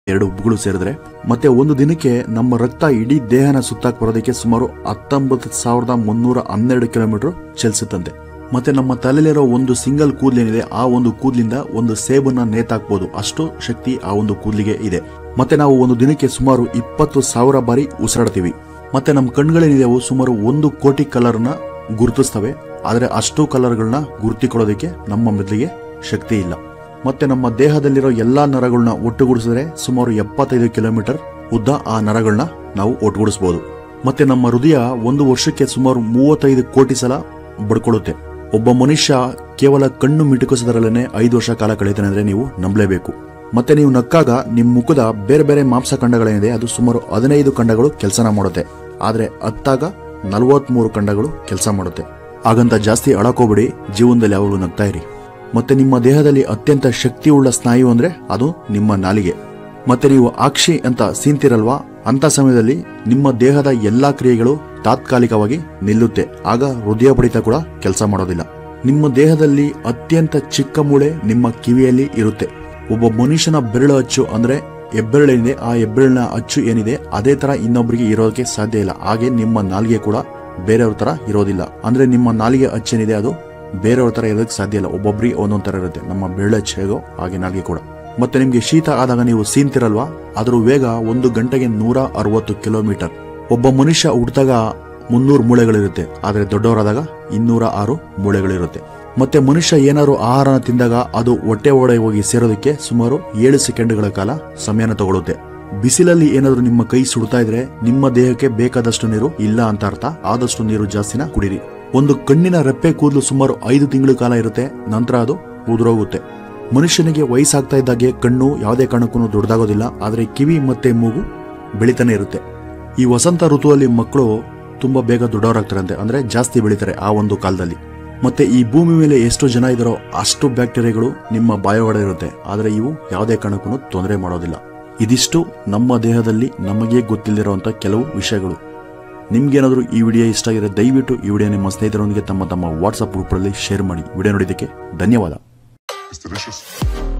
ಎರಡು ಉಬ್ಬುಗಳು ಸೇರಿದ್ರೆ ಮತ್ತೆ ಒಂದು ದಿನಕ್ಕೆ ನಮ್ಮ ರಕ್ತ ಇಡೀ ದೇಹನ ಸುತ್ತಾಕ್ ಬರೋದಕ್ಕೆ ಸುಮಾರು ಹತ್ತೊಂಬತ್ತು ಸಾವಿರದ ಮುನ್ನೂರ ಹನ್ನೆರಡು ಕಿಲೋಮೀಟರ್ ಚಲಿಸುತ್ತಂತೆ ಮತ್ತೆ ನಮ್ಮ ತಲೆಯಲ್ಲಿರೋ ಒಂದು ಸಿಂಗಲ್ ಕೂದಲೇನಿದೆ ಆ ಒಂದು ಕೂದಲಿಂದ ಒಂದು ಸೇಬನ್ನ ನೇತಾಕ್ಬೋದು ಅಷ್ಟು ಶಕ್ತಿ ಆ ಒಂದು ಕೂದಲಿಗೆ ಇದೆ ಮತ್ತೆ ನಾವು ಒಂದು ದಿನಕ್ಕೆ ಸುಮಾರು ಇಪ್ಪತ್ತು ಸಾವಿರ ಬಾರಿ ಉಸಿರಾಡ್ತೀವಿ ಮತ್ತೆ ನಮ್ಮ ಕಣ್ಗಳೇನಿದೆ ಅವು ಸುಮಾರು ಒಂದು ಕೋಟಿ ಕಲರ್ನ ಗುರುತಿಸ್ತವೆ ಆದರೆ ಅಷ್ಟು ಕಲರ್ಗಳನ್ನ ಗುರುತಿಕೊಳ್ಳೋದಕ್ಕೆ ನಮ್ಮ ಮೆದುಳಿಗೆ ಶಕ್ತಿ ಇಲ್ಲ ಮತ್ತೆ ನಮ್ಮ ದೇಹದಲ್ಲಿರೋ ಎಲ್ಲಾ ನರಗಳನ್ನ ಒಟ್ಟುಗೂಡಿಸಿದ್ರೆ ಸುಮಾರು ಎಪ್ಪತ್ತೈದು ಕಿಲೋಮೀಟರ್ ಉದ್ದ ಆ ನರಗಳನ್ನ ನಾವು ಒಟ್ಟುಗೂಡಿಸಬಹುದು ಮತ್ತೆ ನಮ್ಮ ಹೃದಯ ಒಂದು ವರ್ಷಕ್ಕೆ ಸುಮಾರು ಮೂವತ್ತೈದು ಕೋಟಿ ಸಲ ಬಡ್ಕೊಳ್ಳುತ್ತೆ ಒಬ್ಬ ಮನುಷ್ಯ ಕೇವಲ ಕಣ್ಣು ಮಿಟುಕಿಸೋದ್ರಲ್ಲೇ ಐದು ವರ್ಷ ಕಾಲ ಕಳೀತಾನೆ ಅಂದ್ರೆ ನೀವು ನಂಬಲೇಬೇಕು ಮತ್ತೆ ನೀವು ನಕ್ಕಾಗ ನಿಮ್ಮ ಮುಖದ ಬೇರೆ ಬೇರೆ ಮಾಂಸ ಖಂಡಗಳೇನಿದೆ ಅದು ಸುಮಾರು ಹದಿನೈದು ಖಂಡಗಳು ಕೆಲಸನ ಮಾಡುತ್ತೆ ಆದ್ರೆ ಅತ್ತಾಗ ನಲವತ್ಮೂರು ಖಂಡಗಳು ಕೆಲಸ ಮಾಡುತ್ತೆ ಹಾಗಂತ ಜಾಸ್ತಿ ಅಳಕೋಬಿಡಿ ಜೀವನದಲ್ಲಿ ಯಾವಾಗಲೂ ನಗ್ತಾ ಇರಿ ಮತ್ತೆ ನಿಮ್ಮ ದೇಹದಲ್ಲಿ ಅತ್ಯಂತ ಶಕ್ತಿಯುಳ್ಳ ಸ್ನಾಯು ಅಂದ್ರೆ ಅದು ನಿಮ್ಮ ನಾಲಿಗೆ ಮತ್ತೆ ನೀವು ಆಕ್ಷಿ ಅಂತ ಸೀಂತಿರಲ್ವಾ ಅಂತ ಸಮಯದಲ್ಲಿ ನಿಮ್ಮ ದೇಹದ ಎಲ್ಲಾ ಕ್ರಿಯೆಗಳು ತಾತ್ಕಾಲಿಕವಾಗಿ ನಿಲ್ಲುತ್ತೆ ಆಗ ಹೃದಯ ಬಡಿತ ಕೂಡ ಕೆಲಸ ಮಾಡೋದಿಲ್ಲ ನಿಮ್ಮ ದೇಹದಲ್ಲಿ ಅತ್ಯಂತ ಚಿಕ್ಕ ಮೂಳೆ ನಿಮ್ಮ ಕಿವಿಯಲ್ಲಿ ಇರುತ್ತೆ ಒಬ್ಬ ಮನುಷ್ಯನ ಬೆರಳು ಅಚ್ಚು ಅಂದ್ರೆ ಹೆಬ್ಬೆರಳೇನಿದೆ ಆ ಹೆಬ್ಬೆರಳಿನ ಅಚ್ಚು ಏನಿದೆ ಅದೇ ತರ ಇನ್ನೊಬ್ಬರಿಗೆ ಇರೋದಕ್ಕೆ ಸಾಧ್ಯ ಇಲ್ಲ ಹಾಗೆ ನಿಮ್ಮ ನಾಲಿಗೆ ಕೂಡ ಬೇರೆಯವ್ರ ತರ ಇರೋದಿಲ್ಲ ಅಂದ್ರೆ ನಿಮ್ಮ ನಾಲಿಗೆ ಅಚ್ಚೇನಿದೆ ಅದು ಬೇರೆಯವ್ರ ತರ ಇರೋದಕ್ಕೆ ಸಾಧ್ಯ ಇಲ್ಲ ಒಬ್ಬೊಬ್ರಿಗೆ ಒಂದೊಂದ್ ತರ ಇರುತ್ತೆ ನಮ್ಮ ಬೆರಳಚ್ಚು ಹೇಗೋ ಹಾಗೆ ನಾಲಿಗೆ ಕೂಡ ಮತ್ತೆ ನಿಮ್ಗೆ ಶೀತ ಆದಾಗ ನೀವು ಸೀನ್ತಿರಲ್ವಾ ಅದ್ರ ವೇಗ ಒಂದು ಗಂಟೆಗೆ ನೂರ ಅರವತ್ತು ಕಿಲೋಮೀಟರ್ ಒಬ್ಬ ಮನುಷ್ಯ ಹುಟ್ಟಿದಾಗ ಮುನ್ನೂರು ಮೂಳೆಗಳಿರುತ್ತೆ ಆದರೆ ದೊಡ್ಡವರಾದಾಗ ಇನ್ನೂರ ಆರು ಮೂಳೆಗಳಿರುತ್ತೆ ಮತ್ತೆ ಮನುಷ್ಯ ಏನಾದ್ರು ಆಹಾರನ ತಿಂದಾಗ ಅದು ಹೊಟ್ಟೆ ಒಳಗೆ ಹೋಗಿ ಸೇರೋದಕ್ಕೆ ಸುಮಾರು ಏಳು ಸೆಕೆಂಡ್ಗಳ ಕಾಲ ಸಮಯನ ತಗೊಳುತ್ತೆ ಬಿಸಿಲಲ್ಲಿ ಏನಾದ್ರೂ ನಿಮ್ಮ ಕೈ ಸುಡ್ತಾ ಇದ್ರೆ ನಿಮ್ಮ ದೇಹಕ್ಕೆ ಬೇಕಾದಷ್ಟು ನೀರು ಇಲ್ಲ ಅಂತ ಅರ್ಥ ಆದಷ್ಟು ನೀರು ಜಾಸ್ತಿನ ಕುಡಿರಿ ಒಂದು ಕಣ್ಣಿನ ರೆಪ್ಪೆ ಕೂದಲು ಸುಮಾರು ಐದು ತಿಂಗಳ ಕಾಲ ಇರುತ್ತೆ ನಂತರ ಅದು ಉದುರೋಗುತ್ತೆ ಮನುಷ್ಯನಿಗೆ ವಯಸ್ಸಾಗ್ತಾ ಇದ್ದಾಗೆ ಕಣ್ಣು ಯಾವುದೇ ಕಾರಣಕ್ಕೂ ದೊಡ್ಡದಾಗೋದಿಲ್ಲ ಆದರೆ ಕಿವಿ ಮತ್ತೆ ಮೂಗು ಬೆಳಿತಾನೆ ಇರುತ್ತೆ ಈ ವಸಂತ ಋತುವಲ್ಲಿ ಮಕ್ಕಳು ತುಂಬಾ ಬೇಗ ದೊಡ್ಡವರಾಗ್ತಾರಂತೆ ಅಂದ್ರೆ ಜಾಸ್ತಿ ಬೆಳಿತಾರೆ ಆ ಒಂದು ಕಾಲದಲ್ಲಿ ಮತ್ತೆ ಈ ಭೂಮಿ ಮೇಲೆ ಎಷ್ಟು ಜನ ಇದಾರೋ ಅಷ್ಟು ಬ್ಯಾಕ್ಟೀರಿಯಾಗಳು ನಿಮ್ಮ ಬಾಯೊಳಗಡೆ ಇರುತ್ತೆ ಆದರೆ ಇವು ಯಾವುದೇ ಕಾರಣಕ್ಕೂ ತೊಂದರೆ ಮಾಡೋದಿಲ್ಲ ಇದಿಷ್ಟು ನಮ್ಮ ದೇಹದಲ್ಲಿ ನಮಗೆ ಗೊತ್ತಿಲ್ಲದಿರುವಂತ ಕೆಲವು ವಿಷಯಗಳು ನಿಮ್ಗೇನಾದರೂ ಈ ವಿಡಿಯೋ ಇಷ್ಟ ಆಗಿದೆ ದಯವಿಟ್ಟು ಈ ವಿಡಿಯೋ ನಿಮ್ಮ ಸ್ನೇಹಿತರೊಂದಿಗೆ ತಮ್ಮ ತಮ್ಮ ವಾಟ್ಸ್ಆಪ್ ಗ್ರೂಪ್ಗಳಲ್ಲಿ ಶೇರ್ ಮಾಡಿ ವಿಡಿಯೋ ನೋಡಿದ್ದಕ್ಕೆ ಧನ್ಯವಾದ It's delicious.